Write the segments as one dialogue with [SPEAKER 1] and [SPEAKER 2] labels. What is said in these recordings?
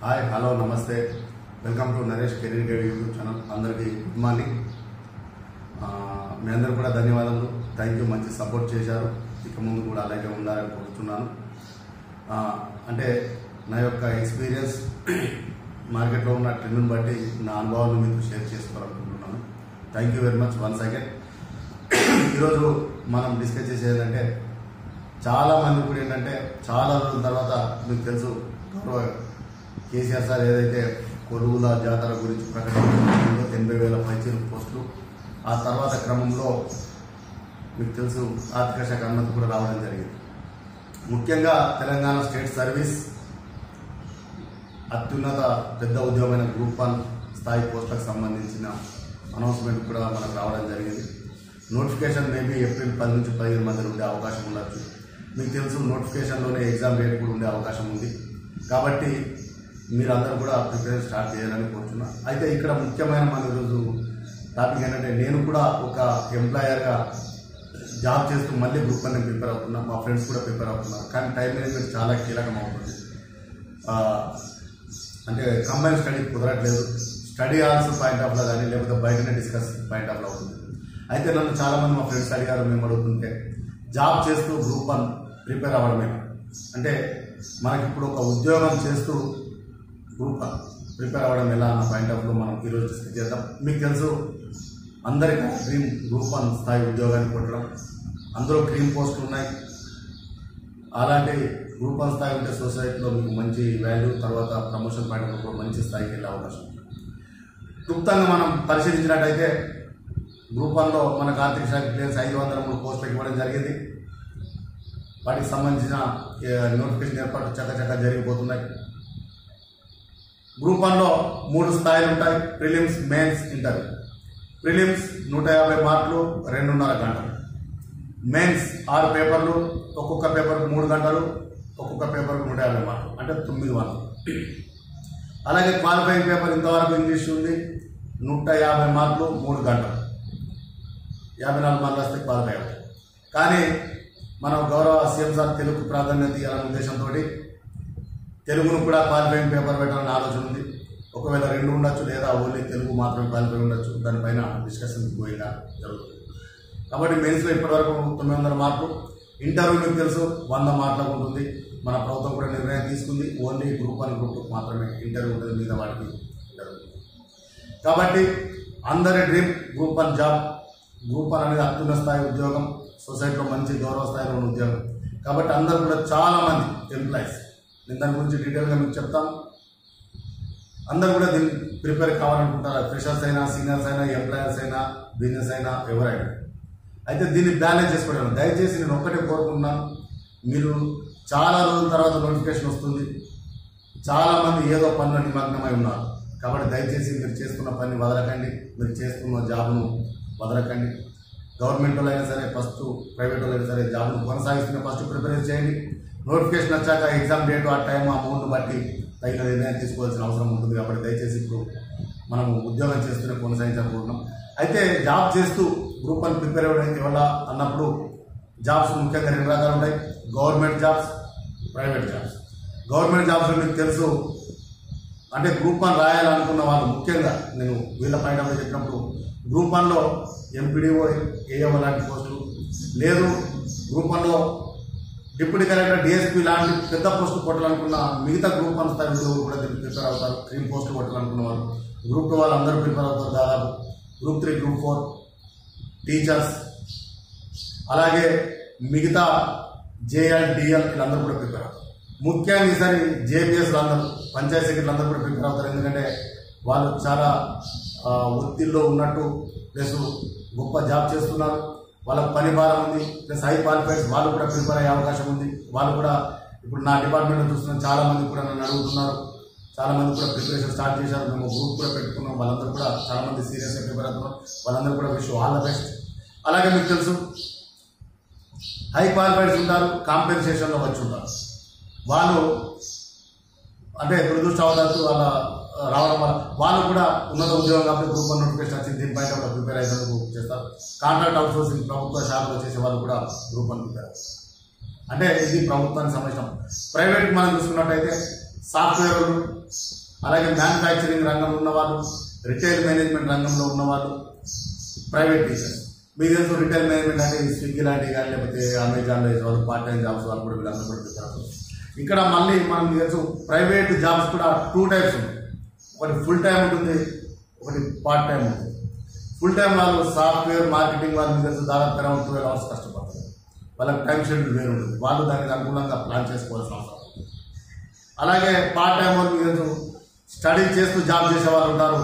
[SPEAKER 1] Hi hello నమస్తే welcome to Naresh career guide YouTube channel అందరికీ good morning ఆ, మీ అందరూ కూడా ధన్యవాదములు థ్యాంక్ యూ మంచి సపోర్ట్ చేశారు ఇక ముందు కూడా అలాగే ఉండాలని కోరుతున్నాను ఆ, అంటే నా యొక్క ఎక్స్పీరియన్స్ మార్కెట్లో ఉన్న ట్రెండ్ని బట్టి నా అనుభవాలను మీతో షేర్ చేసుకోవాలనుకుంటున్నాను thank you very much once again ఈరోజు మనం డిస్కస్ చేసేది ఏంటంటే చాలా మంది కూడా ఏంటంటే చాలా రోజుల తర్వాత మీకు తెలుసు గౌరవ కేసీఆర్ సార్ ఏదైతే కొలువుల జాతర గురించి ప్రకటించిందో ఎనభై వేల పైచీలు పోస్టులు ఆ తర్వాత క్రమంలో మీకు తెలుసు ఆర్థిక శాఖ అనుమతి కూడా రావడం జరిగింది ముఖ్యంగా తెలంగాణ స్టేట్ సర్వీస్ అత్యున్నత పెద్ద ఉద్యోగమైన గ్రూప్ వన్ స్థాయి పోస్టులకు సంబంధించిన అనౌన్స్మెంట్ కూడా మనకు రావడం జరిగింది నోటిఫికేషన్ మేబీ ఏప్రిల్ పది నుంచి పదిహేను మధ్యలో ఉండే అవకాశం ఉండొచ్చు మీకు తెలుసు నోటిఫికేషన్లోనే ఎగ్జామ్ డేట్ కూడా ఉండే అవకాశం ఉంది కాబట్టి మీరందరూ కూడా ప్రిపరేషన్ స్టార్ట్ చేయాలని కోరుతున్నా అయితే ఇక్కడ ముఖ్యమైన మన ఈరోజు టాపిక్ ఏంటంటే నేను కూడా ఒక ఎంప్లాయర్గా జాబ్ చేస్తూ మళ్ళీ గ్రూప్ వన్ ప్రిపేర్ అవుతున్నా మా ఫ్రెండ్స్ కూడా ప్రిపేర్ అవుతున్నారు కానీ టైం మేనేజ్మెంట్ చాలా కీలకం అవుతుంది ఆ, అంటే కంబైన్ స్టడీ కుదరట్లేదు స్టడీ ఆల్స్ పాయింట్ ఆఫ్ లో కానీ లేకపోతే బయటనే డిస్కస్ పాయింట్ ఆఫ్ లో అవుతుంది అయితే నన్ను చాలా మంది మా ఫ్రెండ్స్ అడిగారు మేము అడుగుతుంటే జాబ్ చేస్తూ గ్రూప్ వన్ ప్రిపేర్ అవ్వడమే అంటే మనకి ఇప్పుడు ఒక ఉద్యోగం చేస్తూ గ్రూప్ వన్ ప్రిపేర్ అవ్వడం ఎలా అన్న పాయింట్ ఆఫ్ లో మనం ఈరోజు డిస్కస్ చేద్దాం మీకు తెలుసు అందరికీ డ్రీమ్ గ్రూప్ వన్ స్థాయి ఉద్యోగాన్ని కొట్టడం అందులో డ్రీమ్ పోస్టులు ఉన్నాయి అలాంటి గ్రూప్ వన్ స్థాయి ఉంటే సొసైటీలో మీకు మంచి వాల్యూ తర్వాత ప్రమోషన్ పాయింట్ కూడా మంచి స్థాయికి వెళ్ళే అవకాశం ఉంది క్లుప్తంగా మనం పరిశీలించినట్టయితే గ్రూప్ వన్లో మనకు ఆర్థిక శాఖ క్లియర్స్ ఐదు వందల మూడు పోస్టులకు ఇవ్వడం జరిగింది వాటికి సంబంధించిన ఏ, నోటిఫికేషన్ ఏర్పాటు చక్కచక్క జరిగిపోతున్నాయి గ్రూప్ వన్లో మూడు స్థాయిలు ఉంటాయి ప్రిలిమ్స్ మెయిన్స్ ఇంటర్వ్యూ ప్రిలిమ్స్ నూట యాభై మార్కులు రెండున్నర గంటలు మెయిన్స్ ఆరు పేపర్లు ఒక్కొక్క పేపర్కు మూడు గంటలు ఒక్కొక్క పేపర్కు నూట యాభై మార్కులు అంటే తొమ్మిది వందలు అలాగే క్వాలిఫైయింగ్ పేపర్ ఇంతవరకు ఇంగ్లీష్ ఉంది నూట యాభై మార్కులు మూడు గంటలు యాభై నాలుగు మార్కులు వస్తే క్వాలిఫై అవుతాయి కానీ మనం గౌరవ సీఎం సార్ తెలుగు ప్రాధాన్యత ఇవ్వాలనే ఉద్దేశంతో తెలుగును కూడా క్వాలిఫైయింగ్ పేపర్ పెట్టాలని ఆలోచన ఉంది ఒకవేళ రెండు ఉండొచ్చు లేదా ఓన్లీ తెలుగు మాత్రమే క్వాలిఫై ఉండొచ్చు దానిపైన డిస్కషన్ గోయింగ్గా జరుగుతుంది కాబట్టి మెయిన్స్లో ఇప్పటివరకు తొమ్మిది వందల మార్కులు ఇంటర్వ్యూ మీకు తెలుసు వంద మార్కులకు ఉంటుంది మన ప్రభుత్వం కూడా నిర్ణయం తీసుకుంది only group one group two మాత్రమే ఇంటర్వ్యూ ఉంటుంది మిగతా వాటికి ఇంటర్వ్యూ కాబట్టి అందరి dream group one job group one అనేది అత్యున్న స్థాయి ఉద్యోగం సొసైటీలో మంచి గౌరవ స్థాయిలో ఉన్న ఉద్యోగం కాబట్టి అందరూ కూడా చాలా మంది ఎంప్లాయీస్ నేను దాని గురించి డీటెయిల్గా మీకు చెప్తాను అందరూ కూడా దీన్ని ప్రిపేర్ కావాలనుకుంటారు ఫ్రెషర్స్ అయినా సీనియర్స్ అయినా ఎంప్లాయర్స్ అయినా బిజినెస్ అయినా ఎవరైనా అయితే దీన్ని బ్యాలెన్స్ చేసుకోవడం దయచేసి నేను ఒక్కటే కోరుకుంటున్నాను మీరు చాలా రోజుల తర్వాత నోటిఫికేషన్ వస్తుంది చాలా మంది ఏదో పనిలో నిమగ్నమై ఉన్నారు కాబట్టి దయచేసి మీరు చేస్తున్న పని వదలకండి మీరు చేస్తున్న జాబ్ను వదలకండి గవర్నమెంట్ వాళ్ళు అయినా సరే ఫస్ట్ ప్రైవేట్ వాళ్ళు అయినా సరే జాబ్ను కొనసాగిస్తున్న ఫస్ట్ ప్రిపేర్ చేయండి నోటిఫికేషన్ వచ్చాక ఎగ్జామ్ డేట్ ఆ టైం అమౌంట్ బట్టి తగిన నిర్ణయం తీసుకోవాల్సిన అవసరం ఉంటుంది కాబట్టి దయచేసి ఇప్పుడు మనం ఉద్యోగం చేస్తూనే కొనసాగించాలనుకుంటున్నాం అయితే జాబ్ చేస్తూ గ్రూప్ వన్ ప్రిపేర్ అవ్వడానికి వల్ల అన్నప్పుడు జాబ్స్ ముఖ్యంగా రెండు రకాలు ఉంటాయి government jobs private jobs government jobs మీకు తెలుసు అంటే గ్రూప్ వన్ రాయాలనుకున్న వాళ్ళు ముఖ్యంగా నేను వీళ్ళ పైన చెప్పినప్పుడు గ్రూప్ వన్లో ఎంపీడీఓ ఏఎం లాంటి పోస్టులు లేదు గ్రూప్ వన్లో డిప్యూటీ కలెక్టర్ డిఎస్పీ లాంటి పెద్ద పోస్టులు కొట్టాలనుకున్న మిగతా గ్రూప్ వన్ స్థాయి ఉద్యోగులు కూడా దీనికి ప్రిపేర్ అవుతారు క్రీమ్ పోస్టులు కొట్టాలనుకున్న వాళ్ళు గ్రూప్ టూ వాళ్ళు అందరూ ప్రిపేర్ అవుతారు దాదాపు group three group four teachers అలాగే మిగతా జేఎల్ డిఎల్ వీళ్ళందరూ కూడా ప్రిపేర్ అవుతారు ముఖ్యంగా ఈసారి జేపీఎస్ అందరూ పంచాయతీ సెక్రటరీలు అందరూ కూడా ప్రిపేర్ అవుతారు ఎందుకంటే వాళ్ళు చాలా ఆ, ఒత్తిడిలో ఉన్నట్టు ప్లస్ గొప్ప జాబ్ చేస్తున్నారు వాళ్ళకి పని భారం ఉంది ప్లస్ హై క్వాలిఫైడ్స్ వాళ్ళు కూడా ప్రిపేర్ అయ్యే అవకాశం ఉంది వాళ్ళు కూడా ఇప్పుడు నా డిపార్ట్మెంట్లో చూస్తున్న చాలా మంది కూడా నన్ను అడుగుతున్నారు చాలా మంది కూడా ప్రిపరేషన్ స్టార్ట్ చేశారు మేము గ్రూప్ కూడా పెట్టుకున్నాం వాళ్ళందరూ కూడా చాలా మంది సీరియస్గా ప్రిపేర్ అవుతున్నారు వాళ్ళందరూ కూడా విష్ ఆల్ ద బెస్ట్ అలాగే మీకు తెలుసు హై క్వాలిఫైడ్స్ ఉంటారు కాంపెన్సేషన్లో వచ్చి ఉంటారు వాళ్ళు అంటే దురదృష్టవశాత్తు వాళ్ళ ఆ, రావడం వల్ల వాళ్ళు కూడా ఉన్నత ఉద్యోగం కాబట్టి గ్రూప్ వన్ నోటిఫికేషన్ వచ్చింది దీనిపై కూడా ప్రిపేర్ అయ్యేందుకు చేస్తారు కాంట్రాక్ట్ అవుట్ సోర్సింగ్ ప్రభుత్వ శాఖలో చేసే వాళ్ళు కూడా గ్రూప్ వన్ ప్రిపేర్ అవుతారు. అంటే ఇది ప్రభుత్వానికి సంబంధించిన ప్రైవేట్ మనం చూసుకున్నట్టయితే సాఫ్ట్వేర్ అలాగే మ్యానుఫ్యాక్చరింగ్ రంగంలో ఉన్నవాళ్ళు రిటైల్ మేనేజ్మెంట్ రంగంలో ఉన్నవాళ్ళు ప్రైవేట్ టీచర్స్ మీకు తెలుసు రిటైల్ మేనేజ్మెంట్ అంటే ఈ స్విగ్గీ లాంటివి కానీ లేకపోతే అమెజాన్లో చేసే వాళ్ళు పార్ట్ టైం జాబ్స్ వాళ్ళు కూడా వీళ్ళందరూ కూడా ప్రిపేర్ అవుతారు ఇక్కడ మళ్ళీ మనం తెలుసు ప్రైవేట్ జాబ్స్ కూడా టూ టైప్స్ ఉన్నాయి ఒకటి ఫుల్ టైం ఉంటుంది ఒకటి పార్ట్ టైం ఉంటుంది ఫుల్ టైం వాళ్ళు సాఫ్ట్వేర్ మార్కెటింగ్ వాళ్ళు మీకు తెలుసు దాదాపు అరౌండ్ ట్వెల్వ్ అవర్స్ కష్టపడతారు వాళ్ళకి టైం షెడ్యూల్ వేరు ఉంటుంది వాళ్ళు దానికి అనుగుణంగా ప్లాన్ చేసుకోవాల్సిన అవసరం ఉంది. అలాగే పార్ట్ టైం వాళ్ళు మీకు తెలుసు స్టడీ చేస్తూ జాబ్ చేసే వాళ్ళు ఉంటారు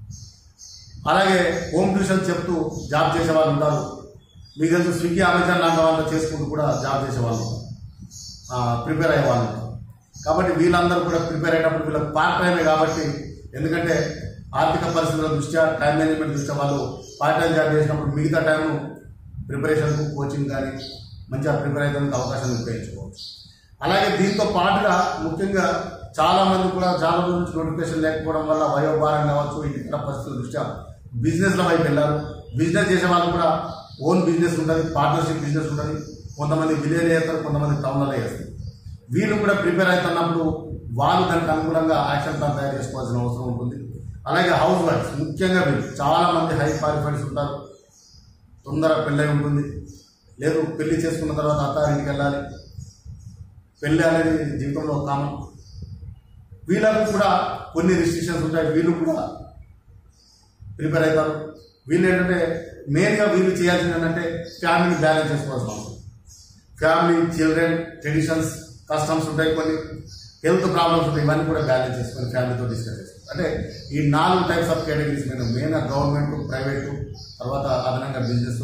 [SPEAKER 1] అలాగే హోమ్ ట్యూషన్ చెప్తూ జాబ్ చేసే వాళ్ళు ఉంటారు మీకు తెలుసు స్విగ్గీ అమెజాన్ లాంటి వాళ్ళు చేసుకుంటూ కూడా జాబ్ చేసే వాళ్ళు ఉంటారు ప్రిపేర్ అయ్యే వాళ్ళు ఉంటారు కాబట్టి వీళ్ళందరూ కూడా ప్రిపేర్ అయ్యేటప్పుడు వీళ్ళకి పార్ట్ టైమే కాబట్టి ఎందుకంటే ఆర్థిక పరిస్థితుల దృష్ట్యా టైం మేనేజ్మెంట్ దృష్ట్యా వాళ్ళు పార్ట్ టైం జాబ్ చేసినప్పుడు మిగతా టైంను ప్రిపరేషన్కు కోచింగ్ కానీ మంచిగా ప్రిపేర్ అయ్యేందుకు అవకాశాన్ని ఉపయోగించుకోవచ్చు అలాగే దీంతో పాటుగా ముఖ్యంగా చాలా మంది కూడా చాలా రోజుల నుంచి నోటిఫికేషన్ లేకపోవడం వల్ల వయోభారం కావచ్చు ఇతర పరిస్థితుల దృష్ట్యా బిజినెస్ల వైపు వెళ్ళారు బిజినెస్ చేసే వాళ్ళు కూడా ఓన్ బిజినెస్ ఉంటుంది పార్ట్నర్షిప్ బిజినెస్ ఉంటుంది కొంతమంది విలేజ్ చేస్తారు కొంతమంది టౌన్లలో చేస్తారు వీళ్ళు కూడా ప్రిపేర్ అవుతున్నప్పుడు వాళ్ళు దానికి అనుగుణంగా యాక్షన్ ప్లాన్ తయారు చేసుకోవాల్సిన అవసరం ఉంటుంది అలాగే హౌస్ వైఫ్స్ ముఖ్యంగా వీళ్ళు చాలా మంది హై క్వాలిఫైడ్స్ ఉంటారు తొందర పెళ్ళై ఉంటుంది లేదు పెళ్లి చేసుకున్న తర్వాత అత్తారింటికి వెళ్ళాలి పెళ్ళి అనేది జీవితంలో కామన్ వీళ్ళకు కూడా కొన్ని రిస్ట్రిక్షన్స్ ఉంటాయి వీళ్ళు కూడా ప్రిపేర్ అవుతారు వీళ్ళు ఏంటంటే మెయిన్గా వీళ్ళు చేయాల్సింది ఏంటంటే ఫ్యామిలీని బ్యాలెన్స్ చేసుకోవాల్సిన అవసరం ఫ్యామిలీ చిల్డ్రన్ ట్రెడిషన్స్ కస్టమ్స్ ఉంటాయి కొన్ని హెల్త్ ప్రాబ్లమ్స్ ఉంటాయి ఇవన్నీ కూడా బ్యాలెన్స్ చేసుకొని ఫ్యామిలీతో డిస్కస్ చేసుకోవాలి అంటే ఈ నాలుగు టైప్స్ ఆఫ్ కేటగిరీస్ మీద మెయిన్గా గవర్నమెంట్ ప్రైవేట్ తర్వాత అదనంగా బిజినెస్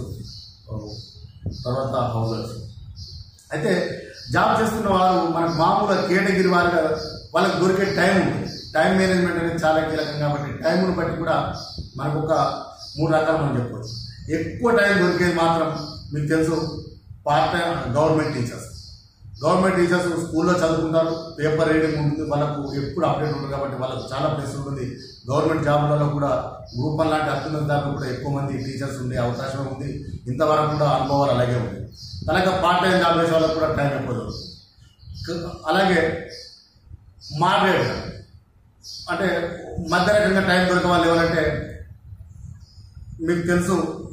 [SPEAKER 1] తర్వాత హౌసెస్ అయితే జాబ్ చేస్తున్న వారు మనకు మామూలుగా కేటగిరీ వారిగా వాళ్ళకి దొరికే టైం ఉంటుంది టైం మేనేజ్మెంట్ అనేది చాలా కీలకం కాబట్టి టైంను బట్టి కూడా మనకు ఒక మూడు రకాలు మనం చెప్పుకోవచ్చు ఎక్కువ టైం దొరికేది మాత్రం మీకు తెలుసు part time government teachers government teachers స్కూల్లో చదువుకుంటారు పేపర్ రీడింగ్ ఉంటుంది వాళ్ళకు ఎప్పుడు అప్డేట్ ఉంటుంది కాబట్టి వాళ్ళకు చాలా ప్లేస్ ఉంటుంది గవర్నమెంట్ జాబ్లలో కూడా గ్రూప్ వన్ లాంటి అత్యున్నత దాంట్లో కూడా ఎక్కువ మంది టీచర్స్ ఉండే అవకాశం ఉంది ఇంతవరకు కూడా అనుభవాలు అలాగే ఉంది అలాగే పార్ట్ టైం జాబ్ చేసే వాళ్ళకి కూడా టైం ఎక్కువ దొరుకుతుంది క- అలాగే మాడరేట్ అంటే మధ్య రకంగా టైం దొరికే వాళ్ళు ఎవరంటే మీకు తెలుసు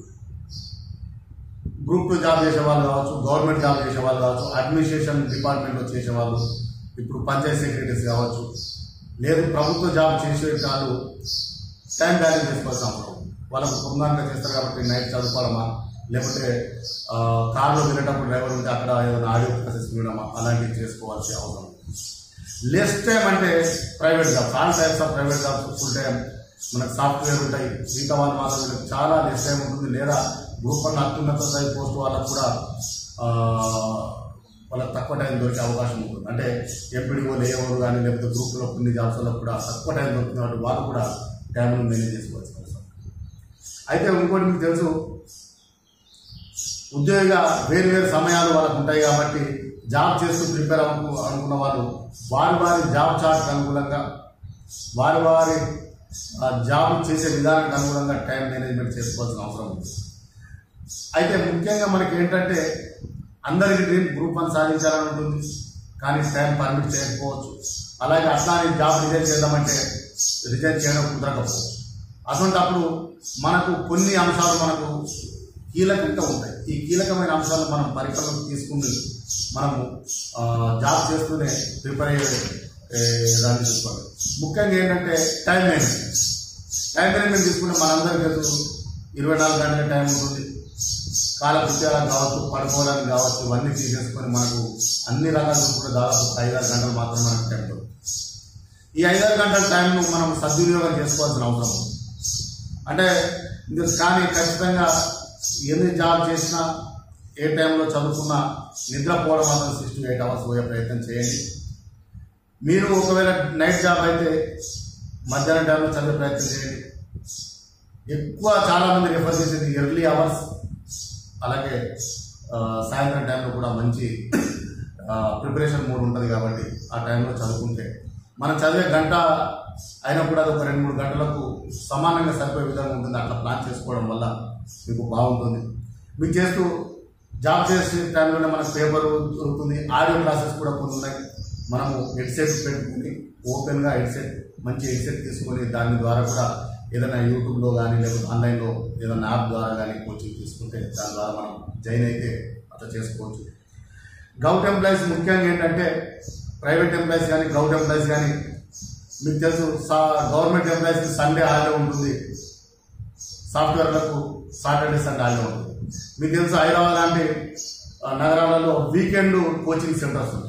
[SPEAKER 1] గ్రూప్ టూ జాబ్ చేసే వాళ్ళు కావచ్చు గవర్నమెంట్ జాబ్ చేసే వాళ్ళు కావచ్చు అడ్మినిస్ట్రేషన్ డిపార్ట్మెంట్లో చేసే వాళ్ళు ఇప్పుడు పంచాయత్ సెక్రటరీస్ కావచ్చు లేదు ప్రభుత్వ జాబ్ చేసే వాళ్ళు టైం బ్యాలెన్స్ చేసుకోవాల్సిన అవసరం ఉంది. వాళ్ళకు బృందాంగా చేస్తారు కాబట్టి నైట్ చదువుకోవడమా లేకపోతే ఆ, కార్లో వెళ్ళేటప్పుడు డ్రైవర్ ఉంటే అక్కడ ఏదైనా ఆడియో క్లాసెస్ వినడమా అలాంటివి చేసుకోవాల్సిన అవసరం ఉంది. లెస్ టైం అంటే private jobs all types of private jobs full time మనకు సాఫ్ట్వేర్ ఉంటాయి మిగతా వాళ్ళు మాత్రం వీళ్ళకి చాలా లెస్ టైం ఉంటుంది లేదా గ్రూప్ వన్ అత్యున్నత స్థాయి పోస్ట్ వాళ్ళకు కూడా ఆ, వాళ్ళకి తక్కువ టైం దొరికే అవకాశం ఉంటుంది అంటే ఎంపీడీఓ లేవరు కానీ లేకపోతే గ్రూప్లో కొన్ని జాబ్స్లో కూడా తక్కువ టైం దొరుకుతుంది కాబట్టి వాళ్ళు కూడా టైంను మేనేజ్ చేసుకోవాల్సిన అవసరం అయితే ఇంకోటి మీకు తెలుసు ఉద్యోగిగా వేరు వేరు సమయాలు వాళ్ళకు ఉంటాయి కాబట్టి జాబ్ చేస్తూ ప్రిపేర్ అవ్వకు అనుకున్న వాళ్ళు వారి వారి జాబ్ చార్ట్కి అనుగుణంగా వారి వారి ఆ, జాబ్ చేసే విధానానికి అనుగుణంగా టైం మేనేజ్మెంట్ చేసుకోవాల్సిన అవసరం ఉంది అయితే ముఖ్యంగా మనకి ఏంటంటే అందరికీ డ్రీమ్ గ్రూప్ వన్ సాధించాలని ఉంటుంది కానీ టైం పర్మిట్ చేయకపోవచ్చు అలాగే అట్లానే జాబ్ రిజైన్ చేద్దామంటే రిజైన్ చేయడం కుదరకపోవచ్చు అటువంటప్పుడు మనకు కొన్ని అంశాలు మనకు కీలకంగా ఉంటాయి ఈ కీలకమైన అంశాలు మనం పరికరంలోకి తీసుకుని మనము ఆ, జాబ్ చేస్తూనే ప్రిపేర్ అయ్యే ఏ, దాన్ని చూసుకోవాలి ముఖ్యంగా ఏంటంటే టైం మేనేజ్మెంట్ టైం మేనేజ్మెంట్ తీసుకుంటే మనందరికీ తెలుసు ఇరవై నాలుగు గంటల టైం ఉంటుంది కాలకృత్యాలకు కావచ్చు పడుకోవడానికి కావచ్చు ఇవన్నీ తీసేసుకొని మనకు అన్ని రకాల చూసుకుంటే దాదాపు ఐదారు గంటలు మాత్రం మనకు టైం దొరుకుతుంది ఈ ఐదారు గంటల టైంను మనం సద్వినియోగం చేసుకోవాల్సిన అవసరం ఉంది అంటే ఇది కానీ ఖచ్చితంగా ఎన్ని జాబ్ చేసినా ఏ టైంలో చదువుకున్నా నిద్రపోవడం మాత్రం సిక్స్ టు ఎయిట్ అవర్స్ పోయే ప్రయత్నం చేయండి మీరు ఒకవేళ నైట్ జాబ్ అయితే మధ్యాహ్నం టైంలో చదివే ప్రయత్నం చేయండి ఎక్కువ చాలా మంది రిఫర్ చేసేది ఎర్లీ అవర్స్ అలాగే ఆ, సాయంత్రం టైంలో కూడా మంచి ప్రిపరేషన్ మూడ్ ఉంటుంది కాబట్టి ఆ టైంలో చదువుకుంటే మనం చదివే గంట అయినా కూడా అది ఒక రెండు మూడు గంటలకు సమానంగా సరిపోయే విధంగా ఉంటుంది అట్లా ప్లాన్ చేసుకోవడం వల్ల మీకు బాగుంటుంది మీకు చేస్తూ జాబ్ చేసే టైంలోనే మనకు పేపర్ దొరుకుతుంది ఆడియో క్లాసెస్ కూడా కొన్ని ఉన్నాయి మనము హెడ్సెట్ పెట్టుకుని ఓపెన్గా హెడ్సెట్ మంచి హెడ్సెట్ తీసుకొని దాని ద్వారా కూడా ఏదైనా యూట్యూబ్లో కానీ లేకపోతే ఆన్లైన్లో ఏదైనా యాప్ ద్వారా కానీ కోచింగ్ తీసుకుంటే దాని ద్వారా మనం జాయిన్ అయితే అట్లా చేసుకోవచ్చు గౌట్ ఎంప్లాయీస్ ముఖ్యంగా ఏంటంటే ప్రైవేట్ ఎంప్లాయీస్ కానీ గౌట్ ఎంప్లాయీస్ కానీ మీకు తెలుసు సా- గవర్నమెంట్ ఎంప్లాయీస్కి సండే హాలిడే ఉంటుంది సాఫ్ట్వేర్లకు సాటర్డే సండే హాలిడే ఉంటుంది మీకు తెలుసు హైదరాబాద్ లాంటి ఆ, నగరాలలో వీకెండ్ కోచింగ్ సెంటర్స్ ఉంటాయి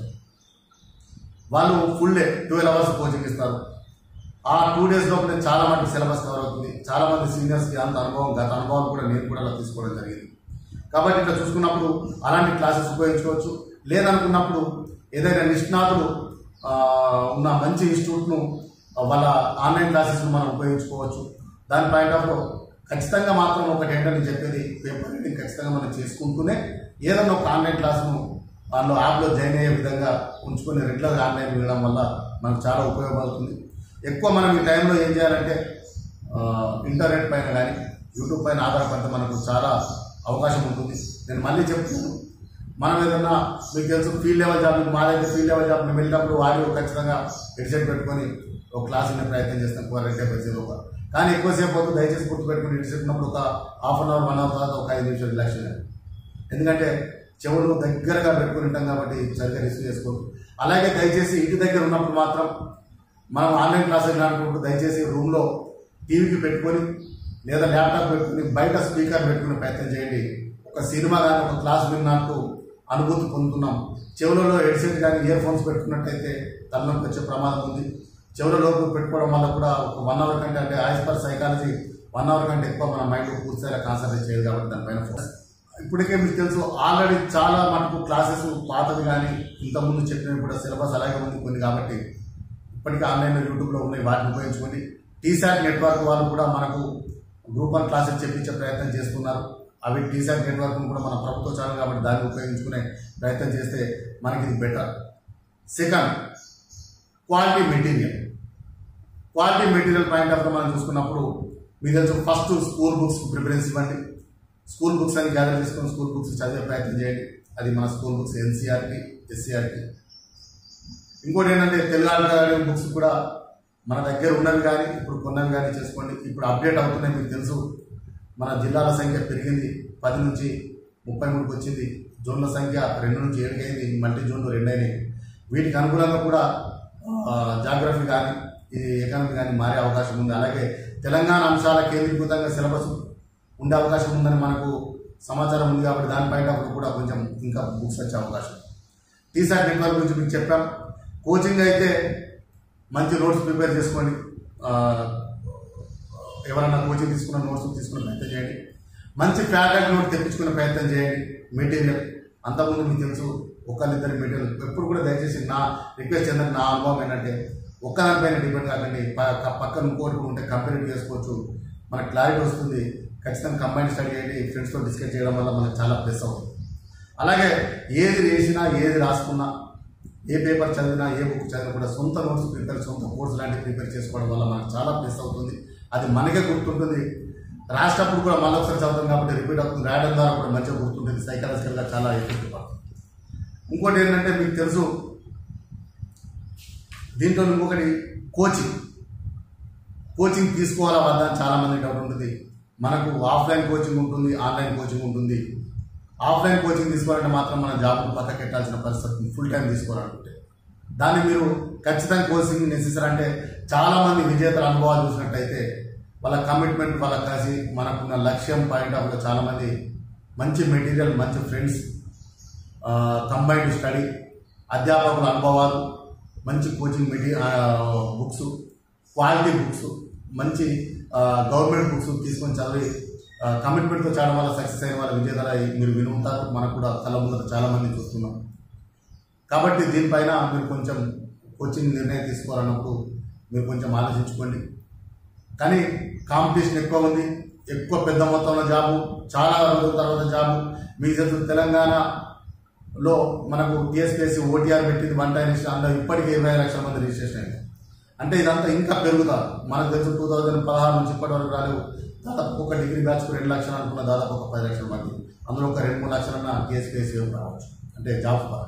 [SPEAKER 1] వాళ్ళు full day twelve hours coaching ఇస్తారు ఆ టూ డేస్ లోపలే చాలా మంది సిలబస్ కవర్ అవుతుంది చాలా మంది సీనియర్స్కి అంత అనుభవం గత అనుభవం కూడా నేను కూడా అలా తీసుకోవడం జరిగింది కాబట్టి ఇట్లా చూసుకున్నప్పుడు అలాంటి క్లాసెస్ ఉపయోగించుకోవచ్చు లేదనుకున్నప్పుడు ఏదైనా నిష్ణాతులు ఆ, ఉన్న మంచి ఇన్స్టిట్యూట్ను వాళ్ళ ఆన్లైన్ క్లాసెస్ను మనం ఉపయోగించుకోవచ్చు దాని పాయింట్ ఆఫ్ ఖచ్చితంగా మాత్రం ఒకటి ఏంటని చెప్పేది పేపర్ రీడింగ్ ఖచ్చితంగా మనం చేసుకుంటూనే ఏదైనా ఒక ఆన్లైన్ క్లాస్ను వాళ్ళు యాప్లో జాయిన్ అయ్యే విధంగా ఉంచుకొని రెగ్యులర్గా ఆన్లైన్ వినడం వల్ల మనకు చాలా ఉపయోగపడుతుంది ఎక్కువ మనం ఈ టైంలో ఏం చేయాలంటే ఆ, ఇంటర్నెట్ పైన కానీ యూట్యూబ్ పైన ఆధారపడితే మనకు చాలా అవకాశం ఉంటుంది నేను మళ్ళీ చెప్తున్నాను మనం ఏదన్నా మీకు తెలుసు ఫీల్డ్ లెవెల్ జాబ్ మా దగ్గర ఫీల్డ్ లెవెల్ జాబ్ మేము వెళ్ళినప్పుడు ఆడియో ఖచ్చితంగా హెడ్సెట్ పెట్టుకొని ఒక క్లాస్ వినే ప్రయత్నం చేస్తాం క్వారంటైన్ వచ్చేది ఒక కానీ ఎక్కువసేపు అవుతుంది దయచేసి గుర్తుపెట్టుకుని హెడ్సెట్ ఉన్నప్పుడు ఒక half an hour one hour తర్వాత ఒక ఐదు నిమిషాలు రిలాక్స్ చేయాలి ఎందుకంటే చెవులు దగ్గరగా పెట్టుకుని ఉంటాం కాబట్టి సరిగ్గా రిసీవ్ చేసుకోరు అలాగే దయచేసి ఇంటి దగ్గర ఉన్నప్పుడు మాత్రం మనం ఆన్లైన్ క్లాస్ వినాలనుకుంటూ దయచేసి రూమ్లో టీవీకి పెట్టుకొని లేదా ల్యాప్టాప్ పెట్టుకుని బయట స్పీకర్ పెట్టుకునే ప్రయత్నం చేయండి ఒక సినిమా కానీ ఒక క్లాస్ విన్నట్టు అనుభూతి పొందుతున్నాం చెవులలో హెడ్సెట్ కానీ ఇయర్ ఫోన్స్ పెట్టుకున్నట్టయితే తలనొప్పి వచ్చే ప్రమాదం ఉంది చెవులలోకి పెట్టుకోవడం వల్ల కూడా ఒక వన్ అవర్ కంటే అంటే as per psychology one hour కంటే ఎక్కువ మన మైండ్ పూర్తిగా కాన్సన్ట్రేట్ చేయదు కాబట్టి దానిపైన ఫోకస్ ఇప్పటికే మీకు తెలుసు ఆల్రెడీ చాలా మటుకు క్లాసెస్ పాతవి కానీ ఇంతకుముందు చెప్పినవి కూడా సిలబస్ అలాగే ఉంది కొన్ని కాబట్టి ఇప్పటికీ ఆన్లైన్లో యూట్యూబ్లో ఉన్నాయి వాటిని ఉపయోగించుకోండి టీసాట్ నెట్వర్క్ వాళ్ళు కూడా మనకు గ్రూప్ వన్ క్లాసెస్ చెప్పించే ప్రయత్నం చేస్తున్నారు అవి టీసాట్ నెట్వర్క్ కూడా మన ప్రభుత్వ ఛానల్ కాబట్టి దాన్ని ఉపయోగించుకునే ప్రయత్నం చేస్తే మనకి ఇది better second quality material quality material point of మనం చూసుకున్నప్పుడు మీకు తెలుసు ఫస్ట్ స్కూల్ బుక్స్ ప్రిఫరెన్స్ ఇవ్వండి స్కూల్ బుక్స్ అని గ్యాదర్ చేసుకొని స్కూల్ బుక్స్ చదివే ప్రయత్నం చేయండి అది మన స్కూల్ బుక్స్ ఎన్సీఆర్టీ ఎస్సీఆర్టీ ఇంకోటి ఏంటంటే తెలుగు అకాడమీ బుక్స్ కూడా మన దగ్గర ఉన్నవి కానీ ఇప్పుడు కొన్నవి కానీ చేసుకోండి ఇప్పుడు అప్డేట్ అవుతున్నాయి మీకు తెలుసు మన జిల్లాల సంఖ్య పెరిగింది పది నుంచి ముప్పై మూడుకి వచ్చింది జోన్ల సంఖ్య రెండు నుంచి ఏడుకి అయింది మల్టీ జోన్లు రెండు అయినాయి వీటికి అనుగుణంగా కూడా జాగ్రఫీ కానీ ఇది ఎకానమీ కానీ మారే అవకాశం ఉంది అలాగే తెలంగాణ అంశాల కేంద్రీకృతంగా సిలబస్ ఉండే అవకాశం ఉందని మనకు సమాచారం ఉంది కాబట్టి దానిపైన కూడా కొంచెం ఇంకా బుక్స్ వచ్చే అవకాశం టీసాట్ నెట్వర్క్ గురించి మీకు చెప్పాం కోచింగ్ అయితే మంచి నోట్స్ ప్రిపేర్ చేసుకోండి ఆ, ఎవరైనా కోచింగ్ తీసుకున్న నోట్స్ తీసుకునే ప్రయత్నం చేయండి మంచి ఫ్యాకల్టీ నోట్ తెప్పించుకునే ప్రయత్నం చేయండి మెటీరియల్ అంతకుముందు మీకు తెలుసు ఒకళ్ళిద్దరి మెటీరియల్ ఎప్పుడు కూడా దయచేసి నా రిక్వెస్ట్ ఏంటంటే నా అనుభవం ఏంటంటే ఒక్కదానిపైన డిపెండ్ కాకండి ప- పక్కన ఇంకోటి ఉంటే కంపేర్ చేసుకోవచ్చు మనకు క్లారిటీ వస్తుంది ఖచ్చితంగా కంబైన్ స్టడీ చేయండి ఫ్రెండ్స్తో డిస్కస్ చేయడం వల్ల మనకు చాలా ప్లస్ అవుతుంది అలాగే ఏది చేసినా ఏది రాసుకున్నా ఏ పేపర్ చదివినా ఏ బుక్ చదివినా కూడా సొంత నోట్స్ ప్రిపేర్ సొంత కోర్స్ లాంటివి ప్రిపేర్ చేసుకోవడం వల్ల మనకు చాలా ప్లస్ అవుతుంది అది మనకే గుర్తుంటుంది రాసేటప్పుడు కూడా మళ్ళీ ఒకసారి చదువుతాం కాబట్టి రిపీట్ అవుతుంది రాయడం ద్వారా కూడా మంచిగా గుర్తుంటుంది సైకలాజికల్గా చాలా ఎఫెక్ట్ పడుతుంది ఇంకోటి ఏంటంటే మీకు తెలుసు దీంట్లో ఇంకొకటి కోచింగ్ కోచింగ్ తీసుకోవాలా వద్దా అని చాలా మంది డౌట్ ఉంటుంది మనకు ఆఫ్లైన్ కోచింగ్ ఉంటుంది ఆన్లైన్ కోచింగ్ ఉంటుంది ఆఫ్లైన్ కోచింగ్ తీసుకోవాలంటే మాత్రం మనం జాబ్ పక్కకి పెట్టాల్సిన పరిస్థితి ఫుల్ టైం తీసుకోవాలనుకుంటే దాన్ని మీరు ఖచ్చితంగా కోచింగ్ నెసెసరీ అంటే చాలా మంది విజేతల అనుభవాలు చూసినట్టయితే వాళ్ళ కమిట్మెంట్ వాళ్ళ కలిసి మనకున్న లక్ష్యం పాయింట్ ఆఫ్ చాలా మంది మంచి మెటీరియల్ మంచి ఫ్రెండ్స్ కంబైన్డ్ స్టడీ అధ్యాపకుల అనుభవాలు మంచి కోచింగ్ మెటీ బుక్స్ క్వాలిటీ బుక్స్ మంచి గవర్నమెంట్ బుక్స్ తీసుకొని చదివి కమిట్మెంట్తో చాలా వల్ల సక్సెస్ అయిన వాళ్ళ విజేతలు అయి మీరు విని ఉంటారు మనకు కూడా కళ్ళ ముందర చాలా మంది చూస్తున్నాం కాబట్టి దీనిపైన మీరు కొంచెం కోచింగ్ నిర్ణయం తీసుకోవాలన్నప్పుడు మీరు కొంచెం ఆలోచించుకోండి కానీ కాంపిటీషన్ ఎక్కువ ఉంది ఎక్కువ పెద్ద మొత్తంలో జాబు చాలా రోజుల తర్వాత జాబు మీకు తెలుసు తెలంగాణలో మనకు టీఎస్పీఎస్సీ ఓటీఆర్ పెట్టింది వన్ టైం లిస్ట్ అందులో ఇప్పటికీ ఇరవై లక్షల మంది రిజిస్ట్రేషన్ అయింది అంటే ఇదంతా ఇంకా పెరుగుతారు మనకు తెలుసు టూ థౌజండ్ పదహారు నుంచి ఇప్పటి వరకు రాలేవు దాదాపు ఒక డిగ్రీ బ్యాచ్కు రెండు లక్షలు అనుకున్న దాదాపు ఒక పది లక్షల మంది అందులో ఒక రెండు మూడు లక్షలన్న టీఎస్పీఎస్సీ రావచ్చు అంటే జాబ్స్ పరంగా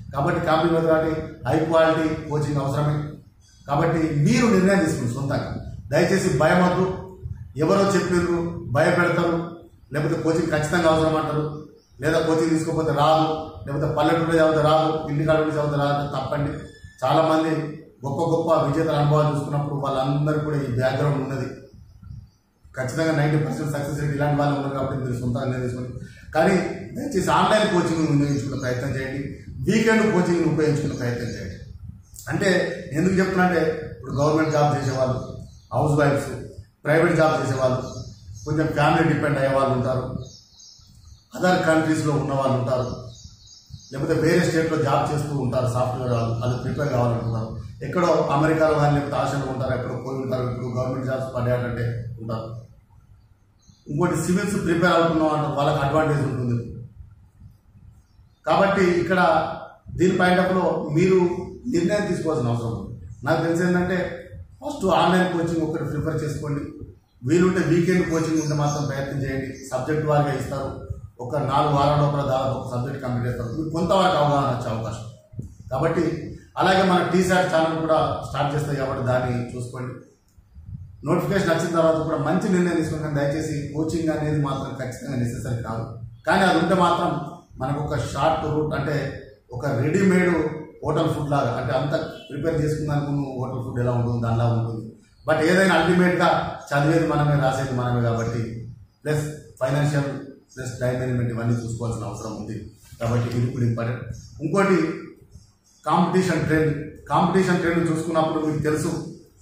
[SPEAKER 1] కాబట్టి కాంపిటేటివ్ కాబట్టి హై క్వాలిటీ కోచింగ్ అవసరమే కాబట్టి మీరు నిర్ణయం తీసుకుని సొంతంగా దయచేసి భయం వద్దు ఎవరో చెప్పారు భయపెడతారు లేకపోతే కోచింగ్ ఖచ్చితంగా అవసరం అంటారు లేదా కోచింగ్ తీసుకోకపోతే రాదు లేకపోతే పల్లెటూరు చదివితే రాదు ఇంటికాడ ఉండి చదివితే రాదు తప్పండి చాలా మంది గొప్ప గొప్ప విజేతల అనుభవాలు చూసుకున్నప్పుడు వాళ్ళందరికీ కూడా ఈ బ్యాక్గ్రౌండ్ ఉన్నది ఖచ్చితంగా నైంటీ పర్సెంట్ సక్సెస్ రేట్ ఇలాంటి వాళ్ళు ఉన్నారు కాబట్టి మీరు సొంతంగా నిర్ణయం తీసుకొని కానీ దయచేసి ఆన్లైన్ కోచింగ్ వినియోగించుకునే ప్రయత్నం చేయండి వీకెండ్ కోచింగ్ ఉపయోగించుకునే ప్రయత్నం చేయండి అంటే ఎందుకు చెప్తున్నా అంటే ఇప్పుడు గవర్నమెంట్ జాబ్ చేసేవాళ్ళు హౌస్ వైఫ్స్ ప్రైవేట్ జాబ్ చేసేవాళ్ళు కొంచెం ఫ్యామిలీ డిపెండ్ అయ్యే వాళ్ళు ఉంటారు అదర్ కంట్రీస్లో ఉన్న వాళ్ళు ఉంటారు లేకపోతే వేరే స్టేట్లో జాబ్ చేస్తూ ఉంటారు సాఫ్ట్వేర్ వాళ్ళు అది ప్రిపేర్ కావాలనుకుంటారు ఎక్కడో అమెరికాలో కానీ లేకపోతే ఆశలో ఉంటారు ఎక్కడో పోయి ఉంటారు ఇప్పుడు గవర్నమెంట్ జాబ్స్ పడ్డాయంటే ఉంటారు ఇంకోటి సివిల్స్ ప్రిపేర్ అవుతున్నాం అంటే వాళ్ళకి అడ్వాంటేజ్ ఉంటుంది కాబట్టి ఇక్కడ దీని పాయింట్లో మీరు నిర్ణయం తీసుకోవాల్సిన అవసరం ఉంది నాకు తెలిసి ఏంటంటే ఫస్ట్ ఆన్లైన్ కోచింగ్ ఒకటి ప్రిఫర్ చేసుకోండి వీలుంటే వీకెండ్ కోచింగ్ ఉంటే మాత్రం ప్రయత్నం చేయండి సబ్జెక్ట్ వారిగా ఇస్తారు ఒక నాలుగు వారాల లోపల దాదాపు ఒక సబ్జెక్ట్ కంప్లీట్ చేస్తారు మీకు కొంతవరకు అవగాహన వచ్చే అవకాశం కాబట్టి అలాగే మన టీసాట్ ఛానల్ కూడా స్టార్ట్ చేస్తాయి కాబట్టి దాన్ని చూసుకోండి నోటిఫికేషన్ వచ్చిన తర్వాత కూడా మంచి నిర్ణయం తీసుకుని దయచేసి కోచింగ్ అనేది మాత్రం ఖచ్చితంగా నెసెసరీ కాదు కానీ అది ఉంటే మాత్రం మనకు ఒక షార్ట్ రూట్ అంటే ఒక రెడీమేడ్ హోటల్ ఫుడ్ లాగా అంటే అంత ప్రిపేర్ చేసుకున్నాను హోటల్ ఫుడ్ ఎలా ఉంటుంది దానిలా ఉంటుంది బట్ ఏదైనా అల్టిమేట్గా చదివేది మనమే రాసేది మనమే కాబట్టి plus financial plus time management ఇవన్నీ చూసుకోవాల్సిన అవసరం ఉంది కాబట్టి ఇది కూడా ఇంపార్టెంట్ ఇంకోటి కాంపిటీషన్ ట్రెండ్ కాంపిటీషన్ ట్రెండ్ చూసుకున్నప్పుడు మీకు తెలుసు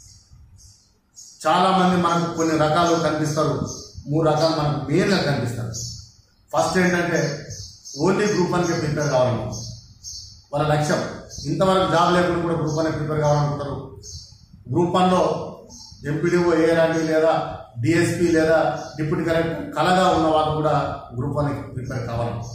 [SPEAKER 1] చాలా మంది మనకు కొన్ని రకాలు కనిపిస్తారు మూడు రకాలు మనకు మెయిన్గా కనిపిస్తారు ఫస్ట్ ఏంటంటే ఓన్లీ గ్రూప్ వన్కి ప్రిపేర్ కావాలనుకుంటారు వాళ్ళ లక్ష్యం ఇంతవరకు జాబ్ లేకుండా కూడా గ్రూప్ వన్ ప్రిపేర్ కావాలనుకుంటారు గ్రూప్ వన్లో ఎంపీడీఓ ఏలాంటి లేదా డిఎస్పీ లేదా డిప్యూటీ కలెక్టర్ కలగా ఉన్న వాళ్ళు కూడా గ్రూప్ వన్ ప్రిపేర్ కావాలనుకుంటారు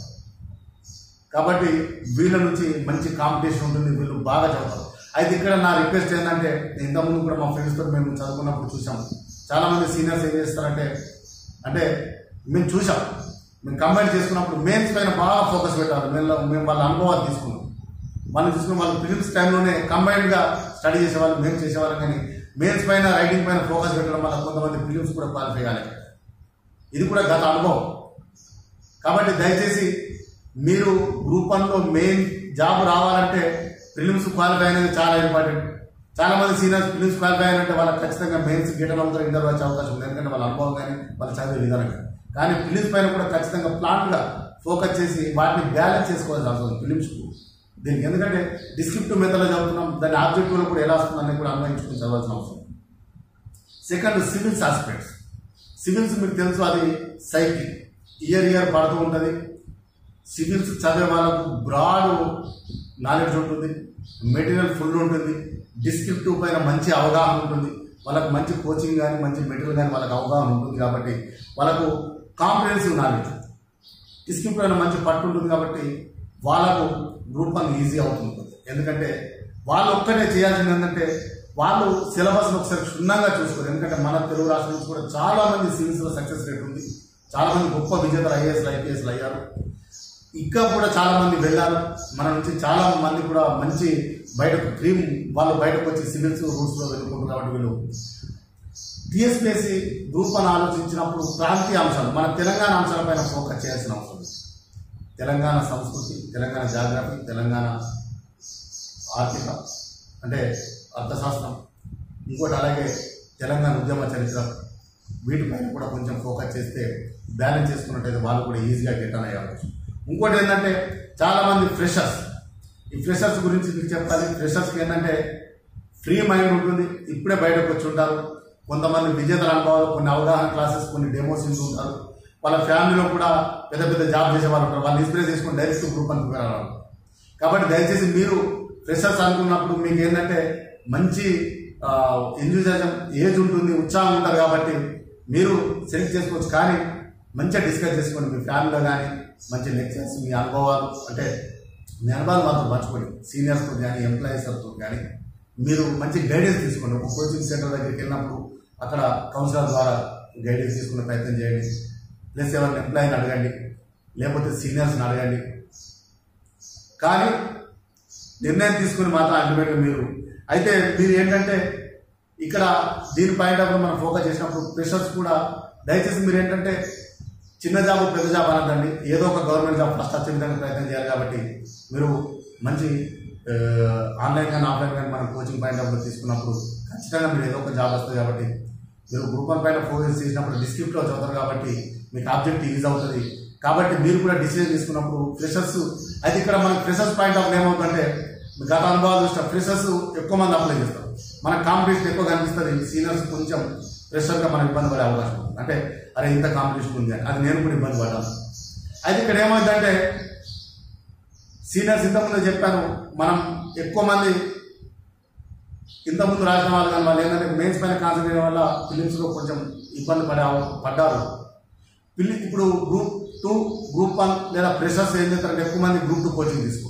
[SPEAKER 1] కాబట్టి వీళ్ళ నుంచి మంచి కాంపిటీషన్ ఉంటుంది వీళ్ళు బాగా చదువుతారు అయితే ఇక్కడ నా రిక్వెస్ట్ ఏంటంటే ఇంతకుముందు కూడా మా ఫ్రెండ్స్తో మేము చదువుకున్నప్పుడు చూసాం చాలా మంది సీనియర్స్ ఏం చేస్తారంటే అంటే మేము చూసాం మేము కంబైన్ చేసుకున్నప్పుడు మెయిన్స్ పైన బాగా ఫోకస్ పెట్టారు మేము మేము వాళ్ళ అనుభవాలు తీసుకున్నాం వాళ్ళు తీసుకుని వాళ్ళు ఫిలిమ్స్ టైంలోనే కంబైన్డ్గా స్టడీ చేసేవాళ్ళు మేము చేసేవాళ్ళం కానీ మెయిన్స్ పైన రైటింగ్ పైన ఫోకస్ పెట్టడం వల్ల కొంతమంది ఫిలిమ్స్ కూడా క్వాలిఫై కాలేదు ఇది కూడా గత అనుభవం కాబట్టి దయచేసి మీరు గ్రూప్ వన్లో మెయిన్ జాబ్ రావాలంటే ప్రిలిమ్స్ క్వాలిఫై అనేది చాలా ఇంపార్టెంట్ చాలా మంది సీనియర్స్ ప్రిలిమ్స్ క్వాలిఫై అయినంటే వాళ్ళకి ఖచ్చితంగా మెయిన్స్ గిటన్ అవుతారు ఇంటర్ వచ్చే అవకాశం ఉంది ఎందుకంటే వాళ్ళ అనుభవం కానీ వాళ్ళ చదివే విధానం కానీ కానీ ప్రిలిమ్స్ పైన కూడా ఖచ్చితంగా ప్లాన్గా ఫోకస్ చేసి వాటిని బ్యాలెన్స్ చేసుకోవాల్సిన అవసరం ఉంది ప్రిలిమ్స్ దీనికి ఎందుకంటే డిస్క్రిప్టివ్ మెథడ్లో చదువుతున్నాం దాని ఆబ్జెక్టివ్లో కూడా ఎలా వస్తుందని కూడా అన్వయించుకుని చదవాల్సిన అవసరం సెకండ్ సివిల్స్ ఆస్పెక్ట్స్ సివిల్స్ మీకు తెలుసు అది సైకిల్ ఇయర్ ఇయర్ పడుతూ ఉంటుంది సివిల్స్ చదివే వాళ్ళకు బ్రాడ్ నాలెడ్జ్ ఉంటుంది మెటీరియల్ ఫుల్ ఉంటుంది డిస్క్రిప్టివ్ పైన మంచి అవగాహన ఉంటుంది వాళ్ళకు మంచి కోచింగ్ కానీ మంచి మెటీరియల్ కానీ వాళ్ళకి అవగాహన ఉంటుంది కాబట్టి వాళ్ళకు కాంప్రిహెన్సివ్ నాలెడ్జ్ డిస్క్రిప్ట్ పైన మంచి పట్టు ఉంటుంది కాబట్టి వాళ్ళకు గ్రూప్ వన్ ఈజీ అవుతుంది ఎందుకంటే వాళ్ళు ఒక్కటే చేయాల్సింది ఏంటంటే వాళ్ళు సిలబస్ ఒకసారి క్షుణ్ణంగా చూసుకోరు ఎందుకంటే మన తెలుగు రాష్ట్రం నుంచి కూడా చాలా మంది సివిల్స్లో సక్సెస్ రేట్ ఉంది చాలా మంది గొప్ప విజేతలు ఐఏఎస్లు ఐపీఎస్లు అయ్యారు ఇంకా కూడా చాలా మంది వెళ్ళారు మన నుంచి చాలా మంది కూడా మంచి బయటకు డ్రీమ్ వాళ్ళు బయటకు వచ్చి సివిల్స్ రూట్స్ లో వెళ్ళుకుంటారు కాబట్టి వీళ్ళు టీఎస్పీఎస్సీ గ్రూప్ అని ఆలోచించినప్పుడు ప్రాంతీయ అంశాలు మన తెలంగాణ అంశాలపైన ఫోకస్ చేయాల్సిన అవసరం ఉంది తెలంగాణ సంస్కృతి తెలంగాణ జాగ్రఫీ తెలంగాణ ఆర్థిక అంటే అర్థశాస్త్రం ఇంకోటి అలాగే తెలంగాణ ఉద్యమ చరిత్ర వీటిపైన కూడా కొంచెం ఫోకస్ చేస్తే బ్యాలెన్స్ చేసుకున్నట్టయితే వాళ్ళు కూడా ఈజీగా గెట్ అని అయ్యవచ్చు ఇంకోటి ఏంటంటే చాలా మంది ఫ్రెషర్స్ ఈ ఫ్రెషర్స్ గురించి మీకు చెప్పాలి ఫ్రెషర్స్కి ఏంటంటే ఫ్రీ మైండ్ ఉంటుంది ఇప్పుడే బయటకు వచ్చి ఉంటారు కొంతమంది విజేతల అనుభవాలు కొన్ని అవగాహన క్లాసెస్ కొన్ని డెమోస్ ఉంటారు వాళ్ళ ఫ్యామిలీలో కూడా పెద్ద పెద్ద జాబ్ చేసే వాళ్ళు ఉంటారు వాళ్ళు ఇన్స్పిరేట్ చేసుకుని డైరెక్ట్ గ్రూప్ అని ప్రిపేర్ అవ్వాలి కాబట్టి దయచేసి మీరు ఫ్రెషర్స్ అనుకున్నప్పుడు మీకు ఏంటంటే మంచి ఎంజూజాజం ఏజ్ ఉంటుంది ఉత్సాహం ఉంటారు కాబట్టి మీరు సెలెక్ట్ చేసుకోవచ్చు కానీ మంచిగా డిస్కస్ చేసుకోండి మీ ఫ్యామిలీలో కానీ మంచి లెక్చర్స్ మీ అనుభవాలు అంటే మీ అనుభవాలు మాత్రం పంచుకోండి సీనియర్స్తో కానీ ఎంప్లాయీస్తో కానీ మీరు మంచి గైడెన్స్ తీసుకోండి ఒక కోచింగ్ సెంటర్ దగ్గరికి వెళ్ళినప్పుడు అక్కడ కౌన్సిలర్ ద్వారా గైడెన్స్ తీసుకునే ప్రయత్నం చేయండి ప్లస్ ఎవరిని ఎంప్లాయీని అడగండి లేకపోతే సీనియర్స్ని అడగండి కానీ నిర్ణయం తీసుకుని మాత్రం అల్టిమేట్గా మీరు అయితే మీరు ఏంటంటే ఇక్కడ దీని పాయింట్ ఆఫ్ మనం ఫోకస్ చేసినప్పుడు ప్రెషర్స్ కూడా దయచేసి మీరు ఏంటంటే చిన్న జాబ్ పెద్ద జాబ్ అనద్దండి ఏదో ఒక గవర్నమెంట్ జాబ్ ఫస్ట్ వచ్చే విధంగా ప్రయత్నం చేయాలి కాబట్టి మీరు మంచి ఆ, ఆన్లైన్ కానీ ఆఫ్లైన్ కానీ మనం కోచింగ్ పాయింట్ ఆఫ్ తీసుకున్నప్పుడు ఖచ్చితంగా మీరు ఏదో ఒక జాబ్ వస్తుంది కాబట్టి మీరు గ్రూప్ వన్ పైన ఫోకస్ చేసినప్పుడు డిస్ట్రిక్ట్లో చదువుతారు కాబట్టి మీకు ఆబ్జెక్ట్ ఈజ్ అవుతుంది కాబట్టి మీరు కూడా డిసిజన్ తీసుకున్నప్పుడు ఫ్రెషర్స్ అయితే ఇక్కడ మనకి ఫ్రెషర్స్ పాయింట్ ఆఫ్ ఏమవుతుందంటే మీ గత అనుభవాలు చూసిన ఫ్రెషర్స్ ఎక్కువ మంది అప్లై చేస్తారు మనకు కాంపిటీషన్ ఎక్కువ కనిపిస్తుంది సీనియర్స్ కొంచెం ఫ్రెషర్గా మనం ఇబ్బంది పడే అవకాశం ఉంది అంటే అరే ఇంత కాంపిటీషన్ ఉంది అని అది నేను కూడా ఇబ్బంది పడ్డాను అయితే ఇక్కడ ఏమైందంటే సీనియర్స్ ఇంతకుముందు చెప్పాను మనం ఎక్కువ మంది ఇంతకుముందు రాసిన వాళ్ళు కానీ వాళ్ళు ఏంటంటే మెయిన్స్ పైన కాన్సన్ట్రేట్ వల్ల ఫిలిమ్స్లో కొంచెం ఇబ్బంది పడే అవ- పడ్డారు పిల్లి ఇప్పుడు గ్రూప్ టూ గ్రూప్ వన్ లేదా ప్రెషర్స్ ఏం చేస్తారంటే ఎక్కువ మంది గ్రూప్ టూ కోచింగ్ తీసుకుంటారు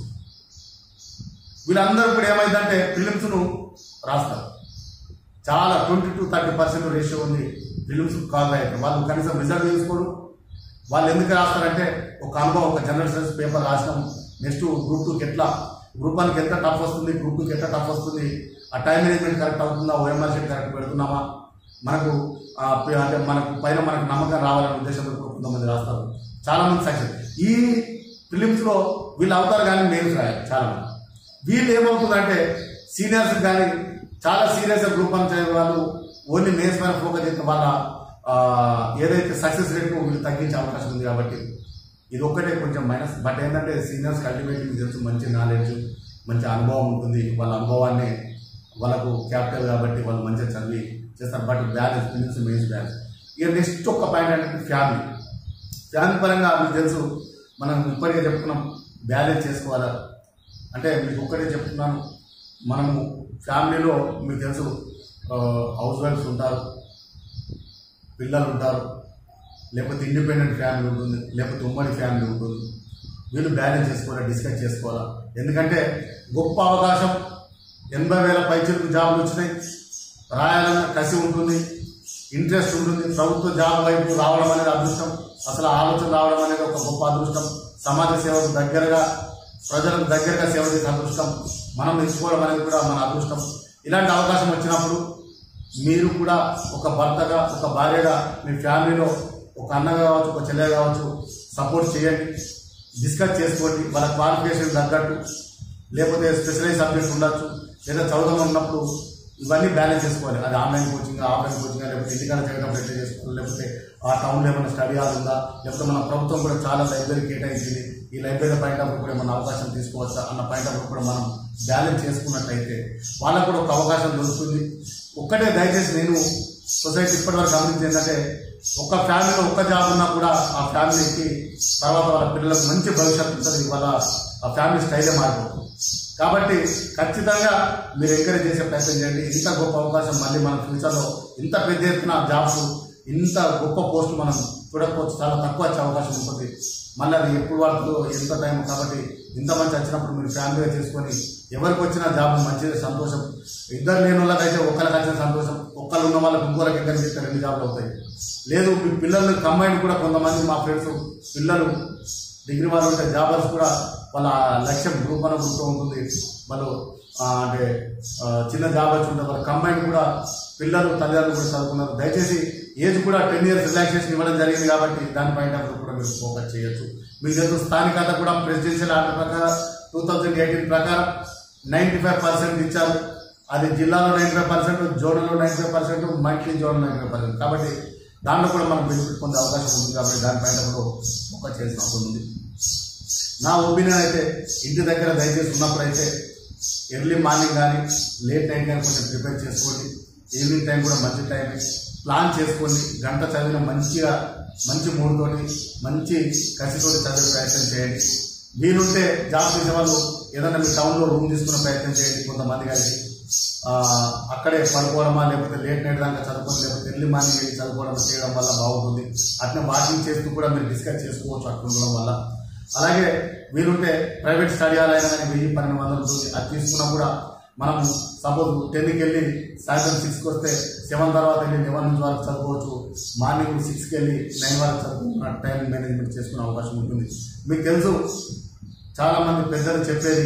[SPEAKER 1] వీళ్ళందరూ ఇప్పుడు ఏమైందంటే ఫిలిమ్స్ను రాస్తారు చాలా twenty to thirty percent ratio ఉంది ఫిలిమ్స్ కాల్ అయ్యారు వాళ్ళు కనీసం రిజల్ట్ తీసుకోరు వాళ్ళు ఎందుకు రాస్తారంటే ఒక అనుభవం ఒక జనరల్ సైన్స్ పేపర్ రాసినాం నెక్స్ట్ గ్రూప్ టూకి ఎట్లా గ్రూప్ వన్కి ఎంత టఫ్ వస్తుంది గ్రూప్ టూకి ఎంత టఫ్ వస్తుంది ఆ టైం మేనేజ్మెంట్ కరెక్ట్ అవుతుందా ఓఎంఆర్ షీట్ కరెక్ట్ పెడుతున్నామా మనకు ఆ, పే- అంటే మనకు పైన మనకు నమ్మకం రావాలనే ఉద్దేశంతో కూడా కొంతమంది రాస్తారు చాలా మంది సక్సెస్ ఈ ఫిలిమ్స్ లో వీళ్ళు అవుతారు కానీ నేమ్స్ రాయాలి చాలా మంది వీళ్ళు ఏమవుతుందంటే సీనియర్స్ కానీ చాలా సీరియస్ గ్రూప్ వన్ చదివే వాళ్ళు ఓన్లీ మేన్స్ పైన ఫోకస్ చేసిన వాళ్ళ ఆ, ఏదైతే సక్సెస్ రేట్ వీళ్ళు తగ్గించే అవకాశం ఉంది కాబట్టి ఇది ఒక్కటే కొంచెం మైనస్ బట్ ఏంటంటే సీనియర్స్ అల్టిమేట్లీ మీకు తెలుసు మంచి నాలెడ్జ్ మంచి అనుభవం ఉంటుంది వాళ్ళ అనుభవాన్ని వాళ్ళకు క్యాపిటల్ కాబట్టి వాళ్ళు మంచిగా చదివి చేస్తారు but balance prelims mains balance ఇక నెక్స్ట్ ఒక పాయింట్ అంటే ఫ్యామిలీ ఫ్యామిలీ పరంగా మీకు తెలుసు మనం ఇప్పటికే చెప్పుకున్నాం బ్యాలెన్స్ చేసుకోవాలా అంటే మీకు ఒక్కటే చెప్తున్నాను మనము ఫ్యామిలీలో మీకు తెలుసు హౌస్ వైఫ్స్ ఉంటారు పిల్లలు ఉంటారు లేకపోతే ఇండిపెండెంట్ ఫ్యామిలీ ఉంటుంది లేకపోతే ఉమ్మడి ఫ్యామిలీ ఉంటుంది వీళ్ళు బ్యాలెన్స్ చేసుకోవాలా డిస్కస్ చేసుకోవాలా ఎందుకంటే గొప్ప అవకాశం ఎనభై వేల పైచలకు జాబులు వచ్చినాయి రాయాలన్న కసి ఉంటుంది ఇంట్రెస్ట్ ఉంటుంది ప్రభుత్వ జాబ్ వైపు రావడం అనేది అదృష్టం అసలు ఆలోచన రావడం అనేది ఒక గొప్ప అదృష్టం సమాజ సేవకు దగ్గరగా ప్రజలకు దగ్గరగా సేవ చేసే అదృష్టం మనం ఎంచుకోవడం అనేది కూడా మన అదృష్టం ఇలాంటి అవకాశం వచ్చినప్పుడు మీరు కూడా ఒక భర్తగా ఒక భార్యగా మీ ఫ్యామిలీలో ఒక అన్నగా కావచ్చు ఒక చెల్లె కావచ్చు సపోర్ట్ చేయండి డిస్కస్ చేసుకోండి వాళ్ళ క్వాలిఫికేషన్ తగ్గట్టు లేకపోతే స్పెషలైజ్ సబ్జెక్ట్ ఉండొచ్చు లేదా చదువుదాం ఉన్నప్పుడు ఇవన్నీ బ్యాలెన్స్ చేసుకోవాలి అది ఆన్లైన్ కోచింగ్ ఆఫ్లైన్ కోచింగ్ లేకపోతే ఇంటికాడ చేయడం ఎట్లా చేసుకోవాలి లేకపోతే ఆ టౌన్లో ఏమైనా స్టడీ హాల్ ఉందా లేకపోతే మన ప్రభుత్వం కూడా చాలా లైబ్రరీ కేటాయించింది ఈ లైబ్రరీ పాయింట్ ఆఫ్ కూడా ఏమైనా అవకాశం తీసుకోవచ్చా అన్న పాయింట్ ఆఫ్ కూడా మనం బ్యాలెన్స్ చేసుకున్నట్టయితే వాళ్ళకు కూడా ఒక అవకాశం దొరుకుతుంది ఒక్కటే దయచేసి నేను సొసైటీ ఇప్పటివరకు గమనించింది ఏంటంటే ఒక ఫ్యామిలీలో ఒక్క జాబ్ ఉన్నా కూడా ఆ ఫ్యామిలీకి తర్వాత వాళ్ళ పిల్లలకు మంచి భవిష్యత్తు ఉంటుంది వాళ్ళ ఆ ఫ్యామిలీ స్టైలే మారిపోతుంది కాబట్టి ఖచ్చితంగా మీరు ఎంకరేజ్ చేసే ప్రయత్నం చేయండి ఇంత గొప్ప అవకాశం మళ్ళీ మన ఫ్యూచర్లో ఇంత పెద్ద ఎత్తున జాబ్స్ ఇంత గొప్ప పోస్ట్ మనం చూడకపోవచ్చు చాలా తక్కువ వచ్చే అవకాశం ఉంటుంది మళ్ళీ అది ఎప్పుడు పడుతుందో ఎంత టైం కాబట్టి ఇంత మంచి వచ్చినప్పుడు మీరు ఫ్యామిలీగా చేసుకొని ఎవరికి వచ్చిన జాబ్ మంచిది సంతోషం ఇద్దరు లేని వాళ్ళకైతే ఒకరికి వచ్చిన సంతోషం ఒక్కరు ఉన్న వాళ్ళకి ఇంకోరికి ఎక్కడ చెప్తే రెండు జాబ్లు అవుతాయి లేదు మీ పిల్లలు కంబైన్ కూడా కొంతమంది మా ఫ్రెండ్స్ పిల్లలు డిగ్రీ వాళ్ళు ఉంటే జాబర్స్ కూడా వాళ్ళ లక్ష్యం గ్రూప్ అన్న గ్రూప్లో ఉంటుంది వాళ్ళు ఆ, అంటే ఆ, చిన్న జాబ్ వచ్చి ఉంటుంది వాళ్ళ కంబైన్ కూడా పిల్లలు తల్లిదండ్రులు కూడా చదువుకున్నారు దయచేసి ఏజ్ కూడా టెన్ ఇయర్స్ రిలాక్సేషన్ ఇవ్వడం జరిగింది కాబట్టి దానిపైన కూడా మీరు ఫోకస్ చేయొచ్చు మీకు తెలుసు స్థానికత కూడా ప్రెసిడెన్షియల్ ఆర్డర్ ప్రకారం టూ థౌజండ్ ఎయిటీన్ ప్రకారం నైంటీ ఫైవ్ పర్సెంట్ ఇచ్చారు అది జిల్లాలో నైంటీ ఫైవ్ పర్సెంట్ జోన్లో నైంటీ ఫైవ్ పర్సెంట్ మంత్లీ జోన్ నైంటీ ఫైవ్ పర్సెంట్ కాబట్టి దాంట్లో కూడా మనం బెనిఫిట్ పొందే అవకాశం ఉంది కాబట్టి దానిపైన కూడా ఫోకస్ చేసిన అవసరం ఉంది నా ఒపీనియన్ అయితే ఇంటి దగ్గర దయచేసి ఉన్నప్పుడైతే ఎర్లీ మార్నింగ్ కానీ లేట్ నైట్ కానీ కొంచెం ప్రిపేర్ చేసుకోండి ఈవినింగ్ టైం కూడా మంచి టైం ప్లాన్ చేసుకోండి గంట చదివిన మంచిగా మంచి మూడుతోటి మంచి కసితోటి చదివే ప్రయత్నం చేయండి వీలుంటే జాబ్ చేసే వాళ్ళు ఏదైనా మీ టౌన్లో రూమ్ తీసుకునే ప్రయత్నం చేయండి కొంతమంది కలిసి ఆ, అక్కడే పడుకోవడమా లేకపోతే లేట్ నైట్ దాకా చదువుకోవడం లేకపోతే ఎర్లీ మార్నింగ్ వెళ్ళి చదువుకోవడం చేయడం వల్ల బాగుంటుంది అట్లా వాకింగ్ చేస్తూ కూడా మీరు డిస్కస్ చేసుకోవచ్చు అట్లా ఉండడం వల్ల అలాగే వీలుంటే ప్రైవేట్ స్టడీ హాల్ అయినా కానీ వెయ్యి పన్నెండు వందలు ఉంటుంది అది తీసుకున్నా కూడా మనం సపోజ్ టెన్కి వెళ్ళి సాయంత్రం సిక్స్కి వస్తే సెవెన్ తర్వాత వెళ్ళి లెవెన్ నుంచి వరకు చదువుకోవచ్చు మార్నింగ్ సిక్స్కి వెళ్ళి నైన్ వరకు చదువుకున్న టైం మేనేజ్మెంట్ చేసుకునే అవకాశం ఉంటుంది మీకు తెలుసు చాలా మంది పెద్దలు చెప్పేది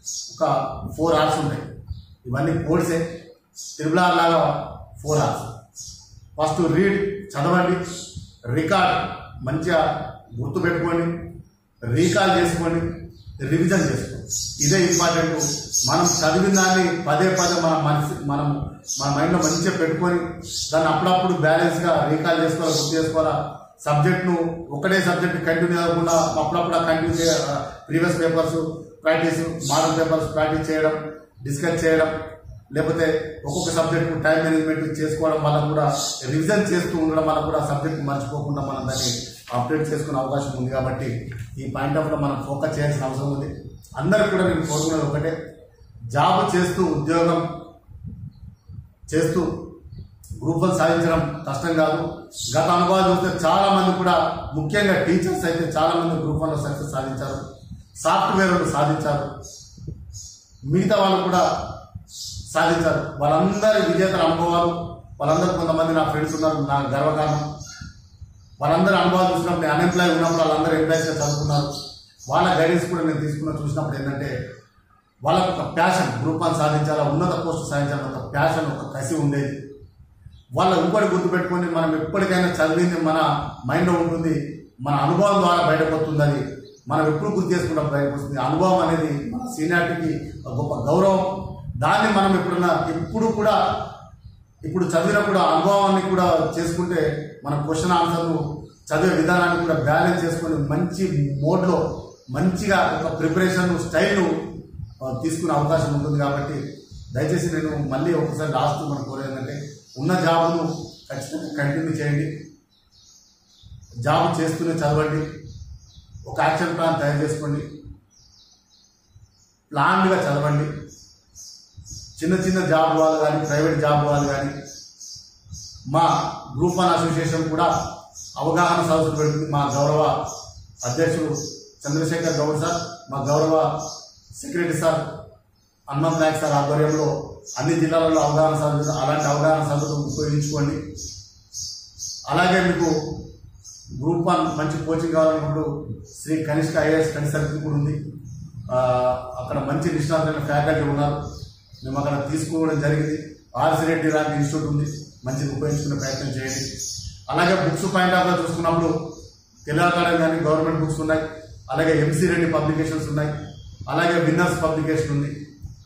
[SPEAKER 1] ఒక ఫోర్ అవర్స్ ఉంటాయి ఇవన్నీ కోడ్సే త్రిబులార్ లాగా ఫోర్ అవర్స్ ఫస్ట్ రీడ్ చదవండి రికార్డ్ మంచిగా గుర్తుపెట్టుకోండి రీకాల్ చేసుకోండి రివిజన్ చేసుకోండి ఇదే ఇంపార్టెంట్ మనం చదివిన దాన్ని పదే పదే మన మనసు మనం మన మైండ్లో మంచిగా పెట్టుకొని దాన్ని అప్పుడప్పుడు బ్యాలెన్స్గా రీకాల్ చేసుకోవాలి గుర్తు చేసుకోవాలా సబ్జెక్ట్ను ఒకటే సబ్జెక్ట్ కంటిన్యూ అవ్వకుండా అప్పుడప్పుడు కంటిన్యూ చేయ previous papers practice model papers practice చేయడం డిస్కస్ చేయడం లేకపోతే ఒక్కొక్క సబ్జెక్ట్ టైం మేనేజ్మెంట్ చేసుకోవడం వల్ల కూడా రివిజన్ చేస్తూ ఉండడం వల్ల కూడా సబ్జెక్ట్ మర్చిపోకుండా మనం దాన్ని అప్డేట్ చేసుకునే అవకాశం ఉంది కాబట్టి ఈ పాయింట్ ఆఫ్ లో మనం ఫోకస్ చేయాల్సిన అవసరం ఉంది అందరికి కూడా నేను కోరుకునేది ఒకటే జాబ్ చేస్తూ ఉద్యోగం చేస్తూ గ్రూప్ వన్ సాధించడం కష్టం కాదు గత అనుభవాలు చూస్తే చాలా మంది కూడా ముఖ్యంగా టీచర్స్ అయితే చాలా మంది గ్రూప్ వన్లో సక్సెస్ సాధించారు సాఫ్ట్వేర్ సాధించారు మిగతా వాళ్ళు కూడా సాధించారు వాళ్ళందరి విజేతల అనుభవాలు వాళ్ళందరూ కొంతమంది నా ఫ్రెండ్స్ ఉన్నారు నా గర్వకారణం వాళ్ళందరి అనుభవాలు చూసినప్పుడు నేను అన్ఎంప్లాయ్ ఉన్నప్పుడు వాళ్ళందరూ ఎంప్లాయీస్గా చదువుకున్నారు వాళ్ళ గైడెన్స్ కూడా నేను తీసుకున్న చూసినప్పుడు ఏంటంటే వాళ్ళకు ఒక ప్యాషన్ గ్రూప్ వన్ సాధించాలా ఉన్నత పోస్ట్ సాధించాలని ఒక ప్యాషన్ ఒక కసి ఉండేది వాళ్ళ ఇంకోటి గుర్తుపెట్టుకొని మనం ఎప్పటికైనా చదివింది మన మైండ్లో ఉంటుంది మన అనుభవం ద్వారా బయటపడుతుంది అది మనం ఎప్పుడు గుర్తు చేసుకుంటాం బయటకు వస్తుంది అనుభవం అనేది మన సీనియారిటీకి ఒక గొప్ప గౌరవం దాన్ని మనం ఎప్పుడన్నా ఎప్పుడు కూడా ఇప్పుడు చదివినప్పుడు ఆ అనుభవాన్ని కూడా చేసుకుంటే మన క్వశ్చన్ ఆన్సర్ను చదివే విధానాన్ని కూడా బ్యాలెన్స్ చేసుకొని మంచి మోడ్లో మంచిగా ఒక ప్రిపరేషన్ స్టైల్ను ఆ, తీసుకునే అవకాశం ఉంటుంది కాబట్టి దయచేసి నేను మళ్ళీ ఒకసారి లాస్ట్ మనం కోరేది ఏంటంటే ఉన్న జాబ్ను ఖచ్చితంగా కంటిన్యూ చేయండి జాబ్ చేస్తూనే చదవండి ఒక యాక్షన్ ప్లాన్ తయారు చేసుకోండి ప్లాన్గా చదవండి చిన్న చిన్న జాబ్ వాళ్ళు కానీ ప్రైవేట్ జాబ్ వాళ్ళు కానీ మా గ్రూప్ వన్ అసోసియేషన్ కూడా అవగాహన సదస్సులు పెడుతుంది మా గౌరవ అధ్యక్షుడు చంద్రశేఖర్ గౌడ్ సార్ మా గౌరవ secretary sir Hanumanth Naik sir ఆధ్వర్యంలో అన్ని జిల్లాలలో అవగాహన సదస్సులు అలాంటి అవగాహన సదస్సులు ఉపయోగించుకోండి అలాగే మీకు గ్రూప్ వన్ మంచి కోచింగ్ కావాలన్నప్పుడు Shri Kanishka IAS study circle కూడా ఉంది ఆ, అక్కడ మంచి నిష్ణాతులైన ఫ్యాకల్టీ ఉన్నారు మేము అక్కడ తీసుకోవడం జరిగింది ఆర్సి రెడ్డి లాంటి ఇన్స్టిట్యూట్ ఉంది మంచిది ఉపయోగించుకునే ప్రయత్నం చేయండి అలాగే బుక్స్ పాయింట్ ఆఫ్ చూసుకున్నప్పుడు తెలంగాణ కానీ గవర్నమెంట్ బుక్స్ ఉన్నాయి అలాగే ఎంసీ రెడ్డి పబ్లికేషన్స్ ఉన్నాయి అలాగే విన్నర్స్ పబ్లికేషన్ ఉంది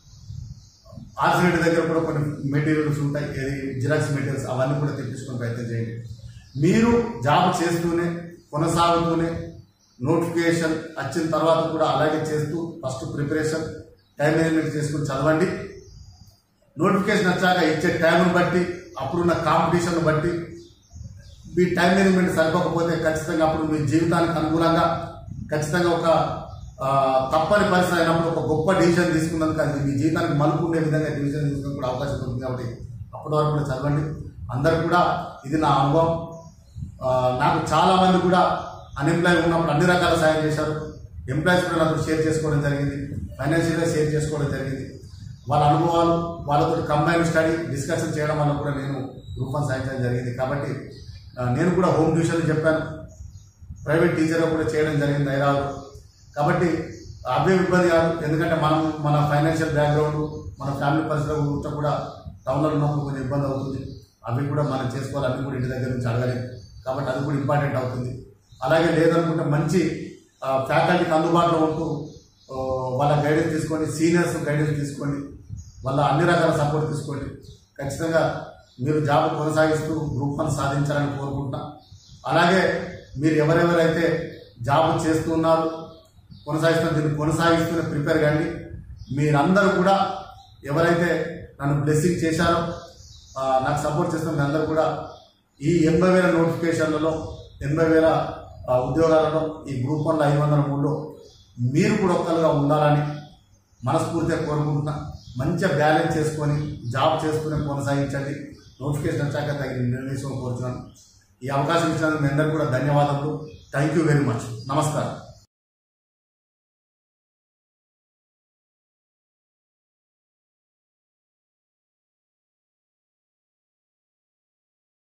[SPEAKER 1] ఆర్సి రెడ్డి దగ్గర కూడా కొన్ని మెటీరియల్స్ ఉంటాయి ఏది జిరాక్స్ మెటీరియల్స్ అవన్నీ కూడా తెప్పించుకునే ప్రయత్నం చేయండి మీరు జాబ్ చేస్తూనే కొనసాగుతూనే నోటిఫికేషన్ వచ్చిన తర్వాత కూడా అలాగే చేస్తూ ఫస్ట్ ప్రిపరేషన్ టైం మేనేజ్మెంట్ చేసుకుని చదవండి నోటిఫికేషన్ వచ్చాక ఇచ్చే టైంను బట్టి అప్పుడున్న కాంపిటీషన్ బట్టి మీ టైం మేనేజ్మెంట్ సరిపోకపోతే ఖచ్చితంగా అప్పుడు మీ జీవితానికి అనుగుణంగా ఖచ్చితంగా ఒక ఆ, తప్పని పరిస్థితి అయినప్పుడు ఒక గొప్ప డిసిజన్ తీసుకున్నందుకు అది మీ జీవితానికి మలుపు ఉండే విధంగా డిసిజన్ తీసుకుని కూడా అవకాశం ఉంటుంది కాబట్టి అప్పటి వరకు కూడా చదవండి అందరు కూడా ఇది నా అనుభవం ఆ, నాకు చాలా మంది కూడా అన్ఎంప్లాయ్ ఉన్నప్పుడు అన్ని రకాల సాయం చేశారు ఎంప్లాయీస్ కూడా నాకు షేర్ చేసుకోవడం జరిగింది ఫైనాన్షియల్గా షేర్ చేసుకోవడం జరిగింది వాళ్ళ అనుభవాలు వాళ్ళతో కంబైన్ స్టడీ డిస్కషన్ చేయడం వల్ల కూడా నేను గ్రూప్ వన్ సాధించడం జరిగింది కాబట్టి ఆ, నేను కూడా హోమ్ ట్యూషన్ చెప్పాను ప్రైవేట్ టీచర్గా కూడా చేయడం జరిగింది హైదరాబాద్ కాబట్టి అవే ఇబ్బంది కాదు ఎందుకంటే మనం మన ఫైనాన్షియల్ బ్యాక్గ్రౌండ్ మన ఫ్యామిలీ పరిస్థితులు ఉంటే కూడా టౌన్లో ఉన్నప్పుడు కొంచెం ఇబ్బంది అవుతుంది అవి కూడా మనం చేసుకోవాలి అవి కూడా ఇంటి దగ్గర నుంచి అడగలేము కాబట్టి అది కూడా ఇంపార్టెంట్ అవుతుంది అలాగే లేదనుకుంటే మంచి ఫ్యాకల్టీకి అందుబాటులో ఉంటూ ఆ, వాళ్ళ గైడెన్స్ తీసుకోండి సీనియర్స్ గైడెన్స్ తీసుకోండి వాళ్ళ అన్ని రకాల సపోర్ట్ తీసుకోండి ఖచ్చితంగా మీరు జాబ్ కొనసాగిస్తూ గ్రూప్ వన్ సాధించాలని కోరుకుంటున్నా అలాగే మీరు ఎవరెవరైతే జాబ్ చేస్తున్నారు కొనసాగిస్తున్న దీన్ని కొనసాగిస్తూనే ప్రిపేర్ కండి మీరందరూ కూడా ఎవరైతే నన్ను బ్లెస్సింగ్ చేశారో ఆ, నాకు సపోర్ట్ చేస్తున్న మీ అందరూ కూడా ఈ ఎనభై వేల నోటిఫికేషన్లలో ఎనభై వేల ఆ, ఉద్యోగాలలో ఈ గ్రూప్ వన్లో ఐదు వందల మూడులో మీరు కూడా ఒక్కరుగా ఉండాలని మనస్ఫూర్తిగా కోరుకుంటున్నా మంచిగా బ్యాలెన్స్ చేసుకొని జాబ్ చేసుకుని కొనసాగించండి నోటిఫికేషన్ వచ్చాక తగిన నిర్ణయం కోరుతున్నాను ఈ అవకాశం ఇచ్చినందుకు మీ అందరికీ కూడా ధన్యవాదాలు థ్యాంక్ యూ వెరీ మచ్ నమస్కారం